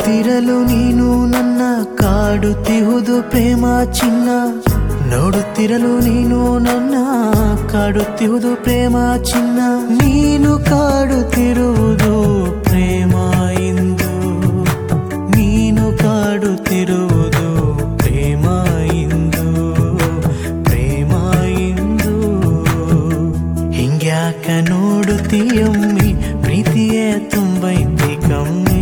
ನೋಡುತ್ತಿರಲು ನೀನು ನನ್ನ ಕಾಡುತ್ತಿಹುದು ಪ್ರೇಮ ಚಿನ್ನ ನೋಡುತ್ತಿರಲು ನೀನು ನನ್ನ ಕಾಡುತ್ತಿಹುದು ಪ್ರೇಮ ಚಿನ್ನ ನೀನು ಕಾಡುತ್ತಿರುವುದು ಪ್ರೇಮ ಇಂದು ನೀನು ಕಾಡುತ್ತಿರುವುದು ಪ್ರೇಮ ಇಂದು ಪ್ರೇಮ ಇಂದು ಹಿಂಗ್ಯಾಕ ನೋಡುತ್ತೀಯಮ್ಮಿ ಪ್ರೀತಿಯೇ ತುಂಬೈತಿ ಕಮ್ಮಿ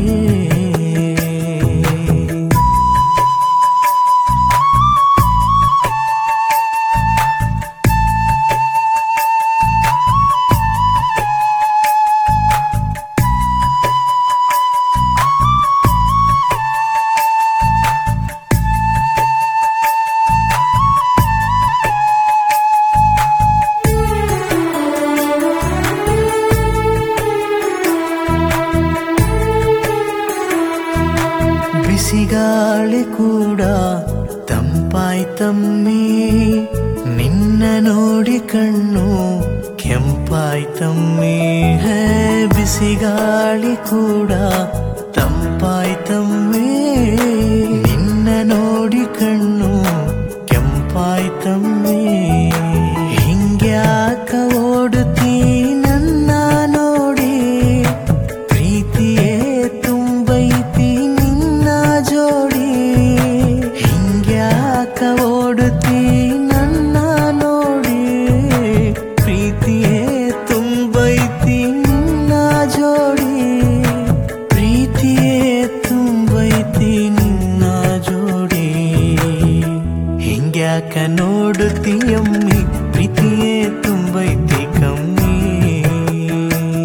ಬಿಸಿಗಾಳಿ ಕೂಡ ತಂಪಾಯ್ತಮ್ಮಿ ನಿನ್ನ ನೋಡಿ ಕಣ್ಣು ಕೆಂಪಾಯ್ತಮ್ಮಿ ಹೇ ಬಿಸಿಗಾಳಿ ಕೂಡ ತಂಪಾಯ್ತಮ್ಮಿ ನಿನ್ನ ನೋಡಿ ಕಣ್ಣು ಕೆಂಪಾಯ್ತಮ್ಮಿ ಹಿಂಗ್ಯಾಕ ಓಡುತ್ತೀ ನನ್ನ ನೋಡಿ ಪ್ರೀತಿಯೇ ತುಂಬೈತಿ ನಿನ್ನ ಜೋಡಿ ಹಿಂಗ್ಯಾಕ ಓಡುತ್ತಿ ನನ್ನ ನೋಡಿ ಪ್ರೀತಿಯೇ ತುಂಬೈತಿ ನಿನ್ನ ಜೋಡಿ ಪ್ರೀತಿಯೇ ತುಂಬೈತಿ ನಿನ್ನ ಜೋಡಿ ಹಿಂಗ್ಯಾಕ ನೋಡುತ್ತೀಯಮ್ಮಿ ಪ್ರೀತಿಯೇ ತುಂಬೈತಿ ಕಮ್ಮಿ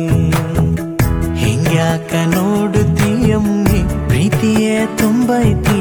ಹಿಂಗ್ಯಾಕ ನೋಡುತ್ತೀಯಮ್ಮಿ ಪ್ರೀತಿಯೇ ತುಂಬೈತಿ